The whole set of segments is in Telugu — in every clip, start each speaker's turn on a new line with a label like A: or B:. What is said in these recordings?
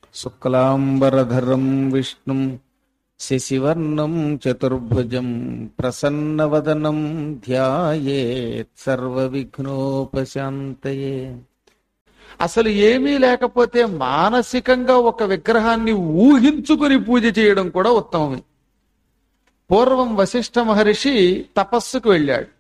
A: శుక్లాంబరధరం విష్ణుం శశివర్ణం చతుర్భుజం ప్రసన్నవదనం ధ్యాయేత్ సర్వవిఘ్నోపశాంతయే అసలు ఏమీ లేకపోతే మానసికంగా ఒక విగ్రహాన్ని ఊహించుకుని పూజ చేయడం కూడా ఉత్తమమే పూర్వం వశిష్ఠ మహర్షి తపస్సుకు వెళ్ళాడు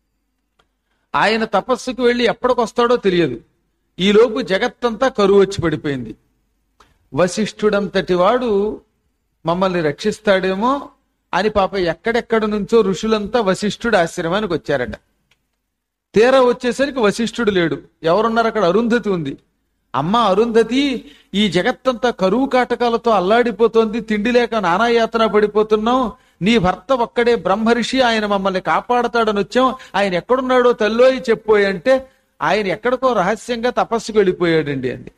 A: ఆయన తపస్సుకు వెళ్ళి ఎప్పటికొస్తాడో తెలియదు ఈలోపు జగత్తంతా కరువు వచ్చి పడిపోయింది వశిష్ఠుడంతటి వాడు మమ్మల్ని రక్షిస్తాడేమో అని పాప ఎక్కడెక్కడ నుంచో ఋషులంతా వశిష్ఠుడు ఆశ్రమానికి వచ్చారట తీరా వచ్చేసరికి వశిష్ఠుడు లేడు ఎవరున్నారు అక్కడ అరుంధతి ఉంది అమ్మ అరుంధతి ఈ జగత్తంతా కరువు కాటకాలతో అల్లాడిపోతోంది తిండి లేక నానాయాతన పడిపోతున్నాం నీ భర్త ఒక్కడే బ్రహ్మర్షి ఆయన మమ్మల్ని కాపాడతాడని వచ్చాం ఆయన ఎక్కడున్నాడో తల్లోయి చెప్పోయి అంటే ఆయన ఎక్కడికో రహస్యంగా తపస్సుకు వెళ్ళిపోయాడండి అంది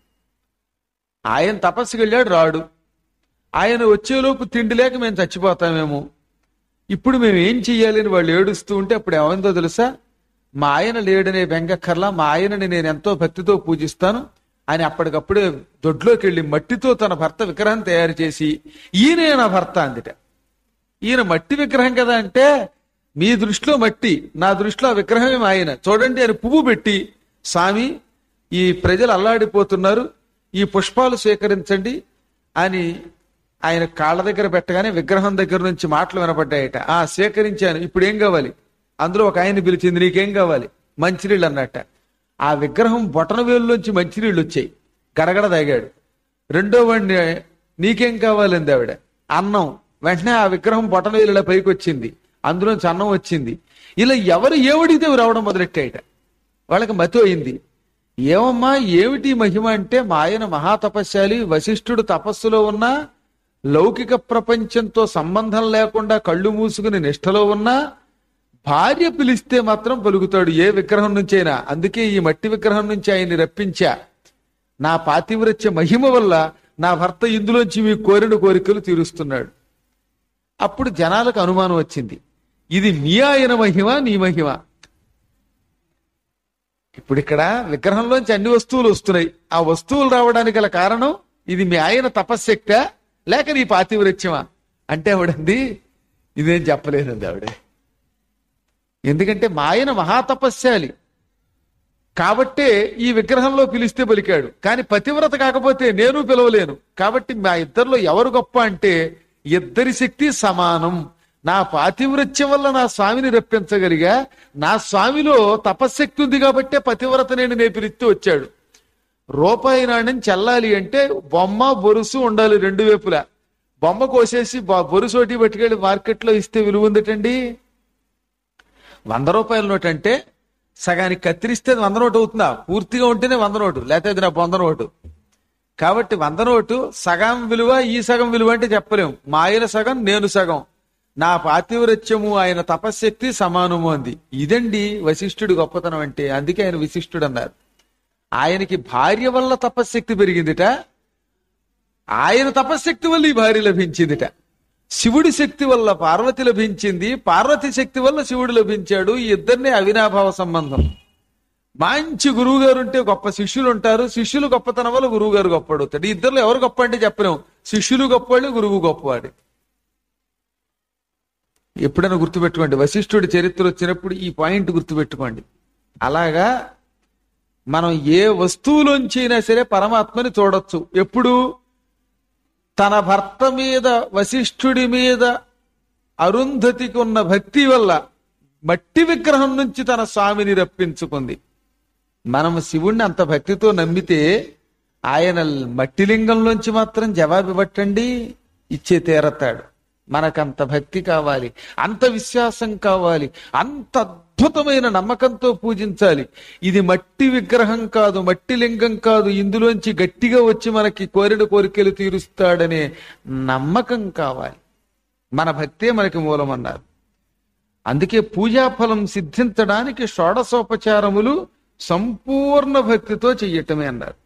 A: ఆయన తపస్సుకు వెళ్ళాడు రాడు ఆయన వచ్చేలోపు తిండి లేక మేము చచ్చిపోతామేమో ఇప్పుడు మేము ఏం చెయ్యాలి అని వాళ్ళు ఏడుస్తూ ఉంటే అప్పుడు ఏమైందో తెలుసా మా ఆయన లేడనే బెంగక్కర్లా మా ఆయనని నేను ఎంతో భక్తితో పూజిస్తాను అని అప్పటికప్పుడే దొడ్లోకి వెళ్ళి మట్టితో తన భర్త విగ్రహం తయారు చేసి ఈయనే నా భర్త అందిట ఈయన మట్టి విగ్రహం కదా అంటే మీ దృష్టిలో మట్టి నా దృష్టిలో ఆ విగ్రహమే మా ఆయన చూడండి అని పువ్వు పెట్టి స్వామి ఈ ప్రజలు అల్లాడిపోతున్నారు ఈ పుష్పాలు స్వీకరించండి అని ఆయన కాళ్ళ దగ్గర పెట్టగానే విగ్రహం దగ్గర నుంచి మాటలు వినపడ్డాయట ఆ స్వీకరించాను ఇప్పుడు ఏం కావాలి అందులో ఒక ఆయన పిలిచింది నీకేం కావాలి మంచినీళ్ళు అన్నట్ట ఆ విగ్రహం బొటన వేలులోంచి మంచినీళ్ళు వచ్చాయి గడగడ తాగాడు రెండో వాడిని నీకేం కావాలంది ఆవిడ అన్నం వెంటనే ఆ విగ్రహం బొటన వేలుల పైకి వచ్చింది అందులోంచి అన్నం వచ్చింది ఇలా ఎవరు ఏవడితే రావడం మొదలెట్టాయట వాళ్ళకి మతి అయింది ఏమమ్మా ఏమిటి మహిమ అంటే మా ఆయన మహాతపస్శాలి వశిష్ఠుడు తపస్సులో ఉన్నా లౌకిక ప్రపంచంతో సంబంధం లేకుండా కళ్ళు మూసుకుని నిష్ఠలో ఉన్నా భార్య పిలిస్తే మాత్రం పలుకుతాడు ఏ విగ్రహం నుంచైనా అందుకే ఈ మట్టి విగ్రహం నుంచి ఆయన్ని రప్పించా నా పాతివ్రత్య మహిమ వల్ల నా భర్త ఇందులోంచి మీ కోరిన కోరికలు తీరుస్తున్నాడు అప్పుడు జనాలకు అనుమానం వచ్చింది ఇది మీ ఆయన మహిమ నీ మహిమ ఇప్పుడు ఇక్కడ విగ్రహంలోంచి అన్ని వస్తువులు వస్తున్నాయి ఆ వస్తువులు రావడానికి గల కారణం ఇది మీ ఆయన తపశ్శక్త లేక నీ పాతివ్రత్యమా అంటే ఆవిడంది ఇదేం చెప్పలేదండి ఆవిడ ఎందుకంటే మా ఆయన మహాతపస్శాలి కాబట్టే ఈ విగ్రహంలో పిలిస్తే పలికాడు కానీ పతివ్రత కాకపోతే నేను పిలవలేను కాబట్టి మా ఇద్దరిలో ఎవరు గొప్ప అంటే ఇద్దరి శక్తి సమానం నా పాతివ్రత్యం వల్ల నా స్వామిని రప్పించగలిగా నా స్వామిలో తపశ్శక్తి ఉంది కాబట్టే పతివ్రత నేను నే పిలిస్తే వచ్చాడు రూపాయి నాణ్యం చెల్లాలి అంటే బొమ్మ బొరుసు ఉండాలి రెండు వైపులా బొమ్మ కోసేసి బొ- బొరుసోటి పట్టుకెళ్ళి మార్కెట్లో ఇస్తే విలువ ఉందటండి వంద రూపాయల నోటు అంటే సగానికి కత్తిరిస్తే అది వంద నోటు అవుతుందా పూర్తిగా ఉంటేనే వంద నోటు లేకపోతే అది నా వంద నోటు కాబట్టి వంద నోటు సగం విలువ ఈ సగం విలువ అంటే చెప్పలేం మా ఆయన సగం నేను సగం నా పాతివ్రత్యము ఆయన తపశ్శక్తి సమానము అంది ఇదండి వశిష్ఠుడు గొప్పతనం అంటే అందుకే ఆయన విశిష్టుడు అన్నారు ఆయనకి భార్య వల్ల తపశ్శక్తి పెరిగిందిట ఆయన తపశ్శక్తి వల్ల ఈ భార్య లభించిందిట శివుడి శక్తి వల్ల పార్వతి లభించింది పార్వతి శక్తి వల్ల శివుడు లభించాడు ఈ ఇద్దరిని అవినాభావ సంబంధం మంచి గురువు గారు ఉంటే గొప్ప శిష్యులు ఉంటారు శిష్యులు గొప్పతనం వల్ల గురువు గారు గొప్పవాడు అవుతాడు ఈ ఇద్దరు ఎవరు గొప్ప అంటే చెప్పలేము శిష్యులు గొప్పవాళ్ళు గురువు గొప్పవాడు ఎప్పుడైనా గుర్తుపెట్టుకోండి వశిష్ఠుడి చరిత్ర వచ్చినప్పుడు ఈ పాయింట్ గుర్తుపెట్టుకోండి అలాగా మనం ఏ వస్తువులోంచి అయినా సరే పరమాత్మని చూడొచ్చు ఎప్పుడు తన భర్త మీద వశిష్ఠుడి మీద అరుంధతికి ఉన్న భక్తి వల్ల మట్టి విగ్రహం నుంచి తన స్వామిని రప్పించుకుంది మనం శివుణ్ణి అంత భక్తితో నమ్మితే ఆయన మట్టి లింగంలోంచి మాత్రం జవాబు ఇవ్వటండి ఇచ్చే తీరతాడు మనకంత భక్తి కావాలి అంత విశ్వాసం కావాలి అంత అద్భుతమైన నమ్మకంతో పూజించాలి ఇది మట్టి విగ్రహం కాదు మట్టి లింగం కాదు ఇందులోంచి గట్టిగా వచ్చి మనకి కోరిన కోరికలు తీరుస్తాడనే నమ్మకం కావాలి మన భక్తే మనకి మూలమన్నారు అందుకే పూజాఫలం సిద్ధించడానికి షోడశోపచారములు సంపూర్ణ భక్తితో చెయ్యటమే అన్నారు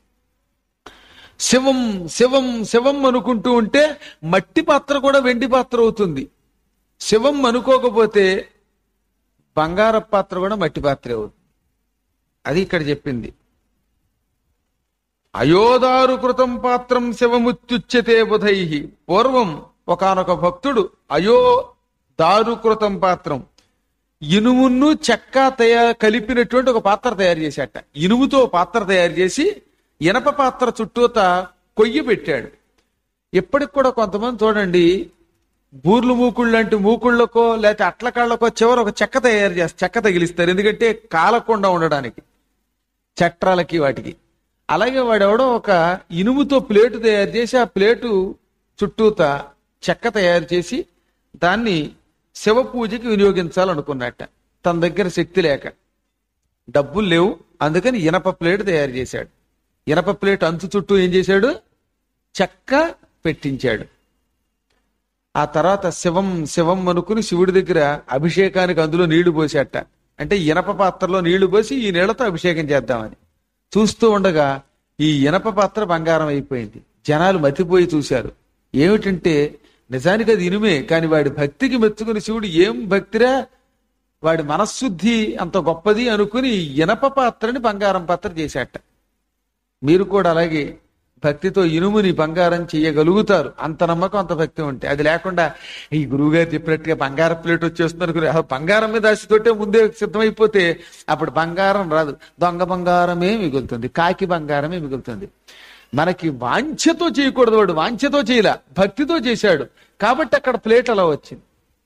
A: శివం శివం శివం అనుకుంటూ ఉంటే మట్టి పాత్ర కూడా వెండి పాత్ర అవుతుంది శివం అనుకోకపోతే బంగార పాత్ర కూడా మట్టి పాత్రే అవుతుంది అది ఇక్కడ చెప్పింది అయోదారు కృతం పాత్రం శివముత్యుచ్యతే బుధై పూర్వం ఒకానొక భక్తుడు అయో దారుకృతం పాత్రం ఇనుమును చెక్క తయారు కలిపినటువంటి ఒక పాత్ర తయారు చేశాట ఇనుముతో పాత్ర తయారు చేసి ఇనప పాత్ర చుట్టూత కొయ్యి పెట్టాడు ఇప్పటికి కూడా కొంతమంది చూడండి బూర్లు మూకుళ్ళు లాంటి మూకుళ్ళకో లేకపోతే అట్ల కాళ్ళకో చివర ఒక చెక్క తయారు చేస్తారు చెక్క తగిలిస్తారు ఎందుకంటే కాలకుండా ఉండడానికి చట్రాలకి వాటికి అలాగే వాడెవడో ఒక ఇనుముతో ప్లేటు తయారు చేసి ఆ ప్లేటు చుట్టూత చెక్క తయారు చేసి దాన్ని శివ పూజకి వినియోగించాలనుకున్నట్ట తన దగ్గర శక్తి లేక డబ్బులు లేవు అందుకని ఇనప ప్లేట్ తయారు చేశాడు ఇనప ప్లేట్ అంచు చుట్టూ ఏం చేశాడు చెక్క పెట్టించాడు ఆ తర్వాత శివం శివం అనుకుని శివుడి దగ్గర అభిషేకానికి అందులో నీళ్లు పోసేట అంటే ఇనప పాత్రలో నీళ్లు పోసి ఈ నీళ్లతో అభిషేకం చేద్దామని చూస్తూ ఉండగా ఈ ఇనప పాత్ర బంగారం అయిపోయింది జనాలు మతిపోయి చూశారు ఏమిటంటే నిజానికి అది ఇనుమే కానీ వాడి భక్తికి మెచ్చుకుని శివుడు ఏం భక్తిరా వాడి మనశుద్ధి అంత గొప్పది అనుకుని ఇనప పాత్రని బంగారం పాత్ర చేశాట మీరు కూడా అలాగే భక్తితో ఇనుముని బంగారం చేయగలుగుతారు అంత నమ్మకం అంత భక్తి ఉంటే అది లేకుండా ఈ గురువు గారు చెప్పినట్టుగా బంగారం ప్లేట్ వచ్చేస్తుంది అనుకుని "ఆ, బంగారం మీద ఆశతోటే ముందే సిద్ధమైపోతే అప్పుడు బంగారం రాదు దొంగ బంగారమే మిగులుతుంది కాకి బంగారమే మిగులుతుంది మనకి వాంఛతో చేయకూడదు వాడు వాంఛతో చేయలే భక్తితో చేశాడు కాబట్టి అక్కడ ప్లేట్ అలా వచ్చింది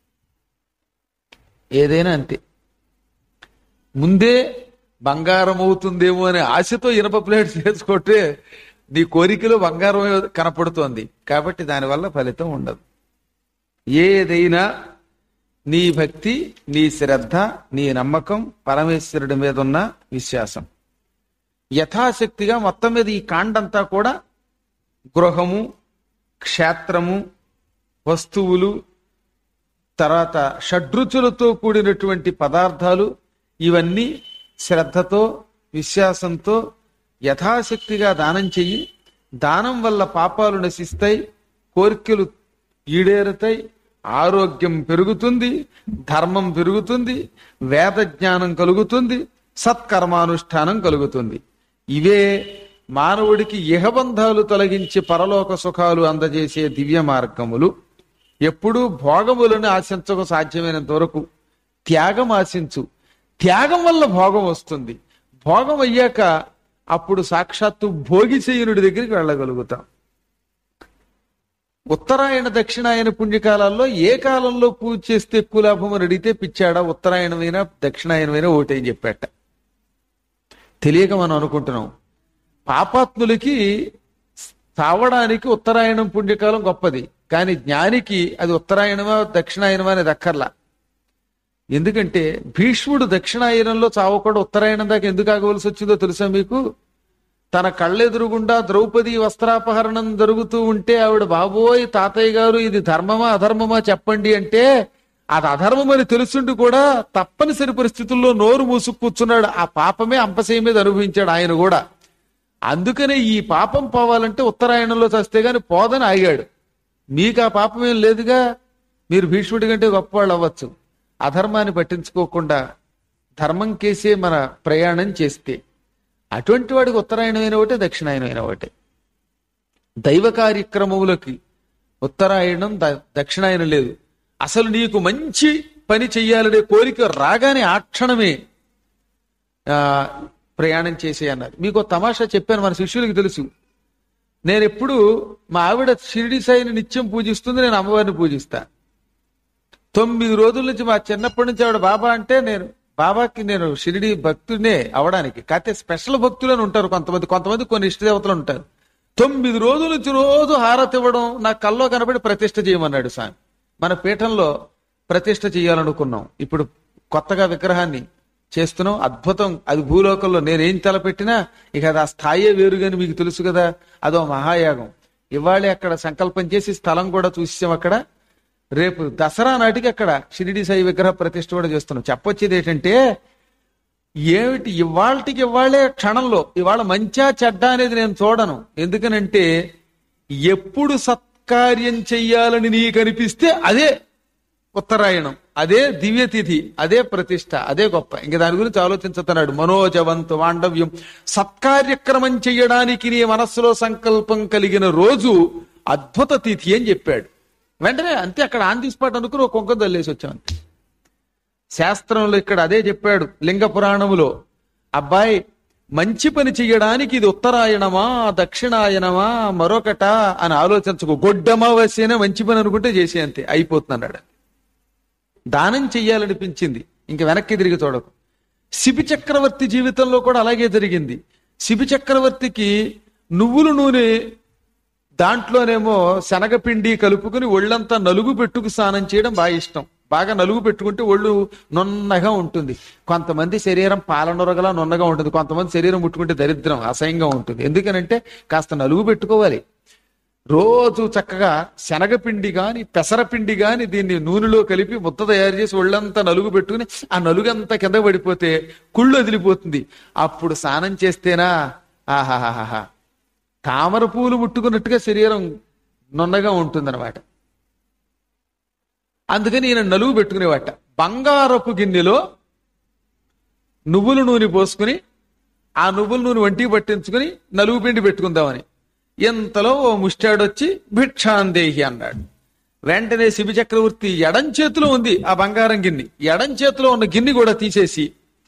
A: ఏదైనా అంతే ముందే బంగారం అవుతుందేమో అనే ఆశతో ఇనప ప్లేట్ చేసుకుంటే నీ కోరికలో బంగారం కనపడుతోంది కాబట్టి దానివల్ల ఫలితం ఉండదు ఏదైనా నీ భక్తి నీ శ్రద్ధ నీ నమ్మకం పరమేశ్వరుడి మీద ఉన్న విశ్వాసం యథాశక్తిగా మొత్తం మీద ఈ కాండంతా కూడా గృహము క్షేత్రము వస్తువులు తర్వాత షడ్రుచులతో కూడినటువంటి పదార్థాలు ఇవన్నీ శ్రద్ధతో విశ్వాసంతో యథాశక్తిగా దానం చెయ్యి దానం వల్ల పాపాలు నశిస్తాయి కోరికలు ఈడేరుతాయి ఆరోగ్యం పెరుగుతుంది ధర్మం పెరుగుతుంది వేద జ్ఞానం కలుగుతుంది సత్కర్మానుష్ఠానం కలుగుతుంది ఇవే మానవుడికి ఇహబంధాలు తొలగించి పరలోక సుఖాలు అందజేసే దివ్య మార్గములు ఎప్పుడూ భోగములను ఆశించక సాధ్యమైనంత వరకు త్యాగం ఆశించు త్యాగం వల్ల భోగం వస్తుంది భోగం అయ్యాక అప్పుడు సాక్షాత్తు భోగి చేయనుడి దగ్గరికి వెళ్ళగలుగుతాం ఉత్తరాయణ దక్షిణాయన పుణ్యకాలాల్లో ఏ కాలంలో పూజ చేస్తే ఎక్కువ లాభం అని అడిగితే పిచ్చాడా ఉత్తరాయణమైనా దక్షిణాయనమైనా ఒకటే అని చెప్పాట తెలియక మనం అనుకుంటున్నాం పాపాత్ములకి చావడానికి ఉత్తరాయణం పుణ్యకాలం గొప్పది కానీ జ్ఞానికి అది ఉత్తరాయణమా దక్షిణాయనమా అనేది అక్కర్లా ఎందుకంటే భీష్ముడు దక్షిణాయనంలో చావకుండా ఉత్తరాయణం దాకా ఎందుకు ఆగవలసి వచ్చిందో తెలుసా మీకు తన కళ్ళెదురుగుండా ద్రౌపది వస్త్రాపహరణం జరుగుతూ ఉంటే ఆవిడ బాబోయ్ తాతయ్య గారు ఇది ధర్మమా అధర్మమా చెప్పండి అంటే అది అధర్మం అని తెలుసుండి కూడా తప్పనిసరి పరిస్థితుల్లో నోరు మూసుకు కూర్చున్నాడు ఆ పాపమే అంపశయ మీద అనుభవించాడు ఆయన కూడా అందుకనే ఈ పాపం పోవాలంటే ఉత్తరాయణంలో చస్తే గాని పోదని ఆగాడు మీకు ఆ పాపం ఏం లేదుగా మీరు భీష్ముడి కంటే గొప్పవాళ్ళు అవ్వచ్చు అధర్మాన్ని పట్టించుకోకుండా ధర్మం కేసే మన ప్రయాణం చేస్తే అటువంటి వాడికి ఉత్తరాయణమైన ఒకటే దక్షిణాయనమైన ఒకటే దైవ కార్యక్రమములకి ఉత్తరాయణం ద- దక్షిణాయనం లేదు అసలు నీకు మంచి పని చెయ్యాలనే కోరిక రాగానే ఆ క్షణమే ఆ, ప్రయాణం చేసే అన్నారు మీకు ఒక తమాషా చెప్పాను మన శిష్యులకి తెలుసు నేను ఎప్పుడు మా ఆవిడ షిరిడి సాయిని నిత్యం పూజిస్తుంది నేను అమ్మవారిని పూజిస్తా తొమ్మిది రోజుల నుంచి మా చిన్నప్పటి నుంచి ఆవిడ బాబా అంటే నేను బాబాకి నేను షిరిడి భక్తుడినే అవడానికి కాకపోతే స్పెషల్ భక్తులని ఉంటారు కొంతమంది కొంతమంది కొన్ని ఇష్టదేవతలు ఉంటారు తొమ్మిది రోజుల నుంచి రోజు హారతి ఇవ్వడం నా కల్లో కనబడి ప్రతిష్ఠ చేయమన్నాడు స్వామి మన పీఠంలో ప్రతిష్ఠ చేయాలనుకున్నాం ఇప్పుడు కొత్తగా విగ్రహాన్ని చేస్తున్నాం అద్భుతం అది భూలోకంలో నేనేం తలపెట్టినా ఇక అది ఆ స్థాయే వేరుగాని మీకు తెలుసు కదా అదో మహాయాగం ఇవాళ అక్కడ సంకల్పం చేసి స్థలం కూడా చూసాం అక్కడ రేపు దసరా నాటికి అక్కడ షిరిడి సాయి విగ్రహ ప్రతిష్ఠ కూడా చేస్తున్నాం చెప్పొచ్చేది ఏంటంటే ఏమిటి ఇవాళకి ఇవాళే క్షణంలో ఇవాళ మంచా చెడ్డ అనేది నేను చూడను ఎందుకనంటే ఎప్పుడు సత్కార్యం చెయ్యాలని నీకు అనిపిస్తే అదే ఉత్తరాయణం అదే దివ్యతిథి అదే ప్రతిష్ట అదే గొప్ప ఇంక దాని గురించి ఆలోచించుతున్నాడు మనోజవంతు వాండవ్యం సత్కార్యక్రమం చెయ్యడానికి నీ మనస్సులో సంకల్పం కలిగిన రోజు అద్భుత తిథి అని చెప్పాడు వెంటనే అంతే అక్కడ ఆన్ ది స్పాట్ అనుకుని ఒక కుంకం తల్లేసి వచ్చాం అంతే శాస్త్రంలో ఇక్కడ అదే చెప్పాడు లింగ పురాణములో అబ్బాయి మంచి పని చెయ్యడానికి ఇది ఉత్తరాయణమా దక్షిణాయనమా మరొకట అని ఆలోచించకు గొడ్డమావస్యనే మంచి పని అనుకుంటే చేసే అంతే అయిపోతున్నాడు దానం చెయ్యాలనిపించింది ఇంక వెనక్కి తిరిగి చూడకు శిబి చక్రవర్తి జీవితంలో కూడా అలాగే జరిగింది శిబి చక్రవర్తికి నువ్వుల నూనె దాంట్లోనేమో శనగపిండి కలుపుకుని ఒళ్ళంతా నలుగు పెట్టుకు స్నానం చేయడం బాగా ఇష్టం బాగా నలుగు పెట్టుకుంటే ఒళ్ళు నున్నగా ఉంటుంది కొంతమంది శరీరం పాలనొరగలా నున్నగా ఉంటుంది కొంతమంది శరీరం ముట్టుకుంటే దరిద్రం అసహ్యంగా ఉంటుంది ఎందుకనంటే కాస్త నలుగు పెట్టుకోవాలి రోజు చక్కగా శనగపిండి గాని పెసరపిండి గాని దీన్ని నూనెలో కలిపి ముద్ద తయారు చేసి ఒళ్ళంతా నలుగు పెట్టుకుని ఆ నలుగంతా కింద పడిపోతే కుళ్ళు వదిలిపోతుంది అప్పుడు స్నానం చేస్తేనా ఆహాహాహా తామర పూలు ముట్టుకున్నట్టుగా శరీరం నున్నగా ఉంటుందన్నమాట అందుకని ఈయన నలుగు పెట్టుకునేవాట బంగారపు గిన్నెలో నువ్వుల నూనె పోసుకుని ఆ నువ్వుల నూనె వంటికి పట్టించుకుని నలుగు పిండి పెట్టుకుందామని ఇంతలో ఓ ముష్టాడొచ్చి భిక్షాందేహి అన్నాడు వెంటనే శిబి చక్రవర్తి ఎడం చేతిలో ఉంది ఆ బంగారం గిన్నె ఎడం చేతిలో ఉన్న గిన్నె కూడా తీసేసి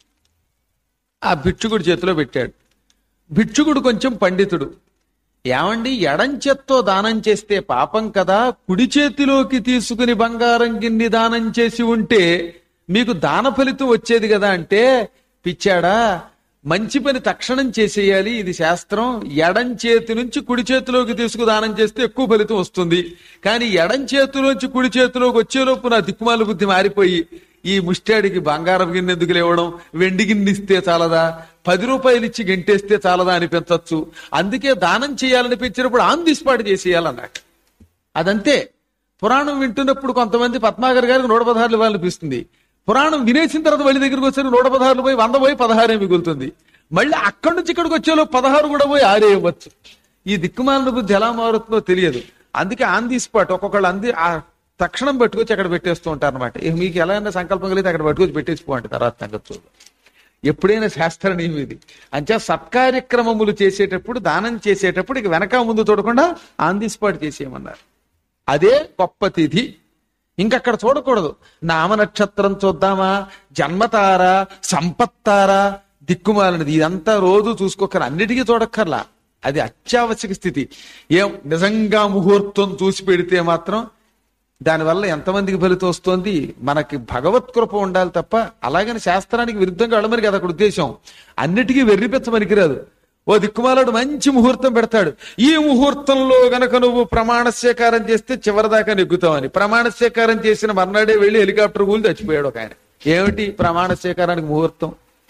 A: ఆ భిక్షుకుడి చేతిలో పెట్టాడు భిక్షుకుడు కొంచెం పండితుడు ఏమండి ఎడం చేత్తో దానం చేస్తే పాపం కదా కుడి చేతిలోకి తీసుకుని బంగారం గిన్ని దానం చేసి ఉంటే మీకు దాన ఫలితం వచ్చేది కదా అంటే పిచ్చాడా మంచి పని తక్షణం చేసేయాలి ఇది శాస్త్రం ఎడం చేతి నుంచి కుడి చేతిలోకి తీసుకు దానం చేస్తే ఎక్కువ ఫలితం వస్తుంది కానీ ఎడం చేతిలోంచి కుడి చేతిలోకి వచ్చేలోపు నా దిక్కుమాల బుద్ధి మారిపోయి ఈ ముష్టాడికి బంగారం గిన్నె ఎందుకు లేవడం వెండి గిన్నె ఇస్తే చాలదా పది రూపాయలు ఇచ్చి గెంటేస్తే చాలదా అనిపించవచ్చు అందుకే దానం చేయాలనిపించినప్పుడు ఆన్ ది స్పాట్ చేసేయాలన్నట్టు అదంతే పురాణం వింటున్నప్పుడు కొంతమంది పద్మాగర్ గారికి నూట పదహారులు ఇవ్వాలనిపిస్తుంది పురాణం వినేసిన తర్వాత మళ్ళీ దగ్గరికి వచ్చారు నూట పదహారులు పోయి వంద పోయి పదహారే మిగులుతుంది మళ్ళీ అక్కడి నుంచి ఇక్కడికి వచ్చేలో పదహారు కూడా పోయి ఆరే ఇవ్వచ్చు ఈ దిక్కుమాలిన బుద్ధి ఎలా మారుతుందో తెలియదు అందుకే ఆన్ ది స్పాట్ ఒక్కొక్కళ్ళు అంది ఆ తక్షణం పెట్టుకొచ్చి అక్కడ పెట్టేస్తూ ఉంటారు అనమాట మీకు ఎలా అయినా సంకల్పం కలిగితే అక్కడ పట్టుకొచ్చి పెట్టేసిపోండి తర్వాత సంగతి చూద్దాం ఎప్పుడైనా శాస్త్ర నియమం ఇది అంచా సత్కార్యక్రమములు చేసేటప్పుడు దానం చేసేటప్పుడు ఇక వెనక ముందు చూడకుండా ఆన్ ది స్పాట్ చేసేయమన్నారు అదే గొప్ప తిథి ఇంకక్కడ చూడకూడదు నామ నక్షత్రం చూద్దామా జన్మతారా సంపత్తారా దిక్కుమాలినది ఇదంతా రోజు చూసుకోకరా అన్నిటికీ చూడక్కర్లా అది అత్యావశ్యక స్థితి ఏం నిజంగా ముహూర్తం చూసి పెడితే మాత్రం దానివల్ల ఎంతమందికి ఫలితం వస్తుంది మనకి భగవత్ కృప ఉండాలి తప్ప అలాగని శాస్త్రానికి విరుద్ధంగా వెళ్ళమని కదా అక్కడ ఉద్దేశం అన్నిటికీ వెర్రిపెచ్చ పనికిరాదు ఓ దిక్కుమాలాడు మంచి ముహూర్తం పెడతాడు ఈ ముహూర్తంలో గనక నువ్వు ప్రమాణ స్వీకారం చేస్తే చివరిదాకా నెగ్గుతావని ప్రమాణ స్వీకారం చేసిన మర్నాడే వెళ్ళి హెలికాప్టర్ కూలి చచ్చిపోయాడు ఒక ఆయన ఏమిటి ప్రమాణ స్వీకారానికి ముహూర్తం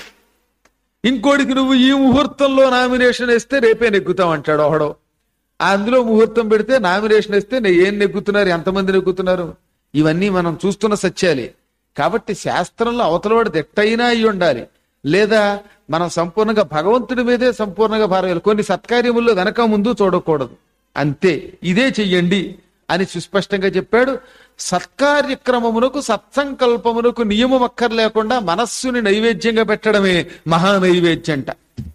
A: ఇంకోటికి నువ్వు ఈ ముహూర్తంలో నామినేషన్ వేస్తే రేపే నెగ్గుతావు అంటాడు ఒకడో అందులో ముహూర్తం పెడితే నామినేషన్ వేస్తే నే- ఏం నెగ్గుతున్నారు ఎంతమంది నెగ్గుతున్నారు ఇవన్నీ మనం చూస్తున్న సత్యాలే కాబట్టి శాస్త్రంలో అవతలవాడు దిట్టయినా అయి ఉండాలి లేదా మనం సంపూర్ణంగా భగవంతుడి మీదే సంపూర్ణంగా భారం కొన్ని సత్కార్యముల్లో వెనక ముందు చూడకూడదు అంతే ఇదే చెయ్యండి అని సుస్పష్టంగా చెప్పాడు సత్కార్యక్రమమునకు సత్సంకల్పమునకు నియమం అక్కర్ లేకుండా మనస్సుని నైవేద్యంగా పెట్టడమే మహానైవేద్యంట